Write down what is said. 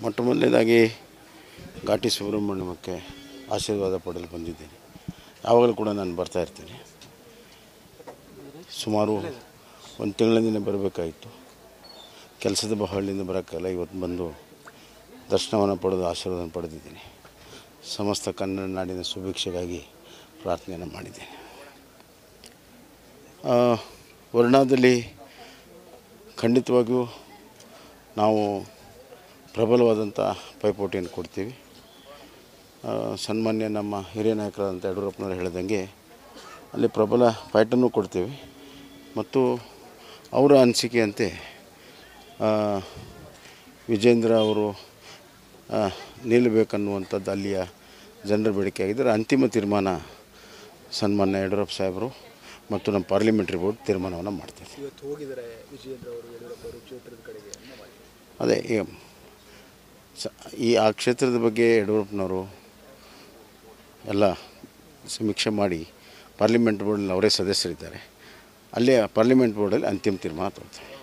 ಮೊಟ್ಟ ಮೊದಲನೇದಾಗಿ ಘಾಟಿ ಸುಬ್ರಹ್ಮಣ್ಯಮಕ್ಕೆ ಆಶೀರ್ವಾದ ಪಡೆಯಲು ಬಂದಿದ್ದೇನೆ ಯಾವಾಗಲೂ ಕೂಡ ನಾನು ಬರ್ತಾ ಇರ್ತೀನಿ ಸುಮಾರು ಒಂದು ತಿಂಗಳಿಂದ ಬರಬೇಕಾಯಿತು ಕೆಲಸದ ಬಹಳಿಂದ ಬರೋಕ್ಕಲ್ಲ ಇವತ್ತು ಬಂದು ದರ್ಶನವನ್ನು ಪಡೆದು ಆಶೀರ್ವಾದ ಪಡೆದಿದ್ದೀನಿ ಸಮಸ್ತ ಕನ್ನಡ ನಾಡಿನ ಸುಭಿಕ್ಷೆಗಾಗಿ ಪ್ರಾರ್ಥನೆಯನ್ನು ಮಾಡಿದ್ದೇನೆ ಆ, ವರ್ಣಾದಲ್ಲಿ ಖಂಡಿತವಾಗಿಯೂ ನಾವು ಪ್ರಬಲವಾದಂಥ ಪೈಪೋಟಿಯನ್ನು ಕೊಡ್ತೀವಿ ಆ, ಸನ್ಮಾನ್ಯ ನಮ್ಮ ಹಿರಿಯ ನಾಯಕರಾದಂಥ ಯಡಿಯೂರಪ್ಪನವರು ಹೇಳಿದಂಗೆ ಅಲ್ಲಿ ಪ್ರಬಲ ಫೈಟನ್ನು ಕೊಡ್ತೀವಿ ಮತ್ತು ಅವರ ಅನಿಸಿಕೆಯಂತೆ ಆ, ವಿಜೇಂದ್ರ ಅವರು ಆ, ನಿಲ್ಲಬೇಕನ್ನುವಂಥದ್ದು ಅಲ್ಲಿಯ ಜನರ ಬೇಡಿಕೆ ಆಗಿದ್ದರೆ ಅಂತಿಮ ತೀರ್ಮಾನ ಸನ್ಮಾನ್ಯ ಯಡಿಯೂರಪ್ಪ ಸಾಹೇಬರು ಮತ್ತು ನಮ್ಮ ಪಾರ್ಲಿಮೆಂಟ್ರಿ ಬೋರ್ಡ್ ತೀರ್ಮಾನವನ್ನು ಮಾಡ್ತಾರೆ ಇವತ್ತು ಹೋಗಿದ್ದಾರೆ ವಿಜಯೇಂದ್ರ ಅವರು ಯಡಿಯೂರಪ್ಪ ಅವರು ಕ್ಷೇತ್ರದ ಕಡೆಗೆ ಅನ್ನೋ ಮಾಹಿತಿ. ಅದೇ ಈ ಸ ಈ ಆ ಕ್ಷೇತ್ರದ ಬಗ್ಗೆ ಯಡಿಯೂರಪ್ಪನವರು ಎಲ್ಲ ಸಮೀಕ್ಷೆ ಮಾಡಿ ಪಾರ್ಲಿಮೆಂಟ್ ಬೋರ್ಡಲ್ಲಿ ಅವರೇ ಸದಸ್ಯರಿದ್ದಾರೆ ಅಲ್ಲೇ ಪಾರ್ಲಿಮೆಂಟ್ ಬೋರ್ಡಲ್ಲಿ ಅಂತಿಮ ತೀರ್ಮಾನ ತಗೊಳ್ತಾರೆ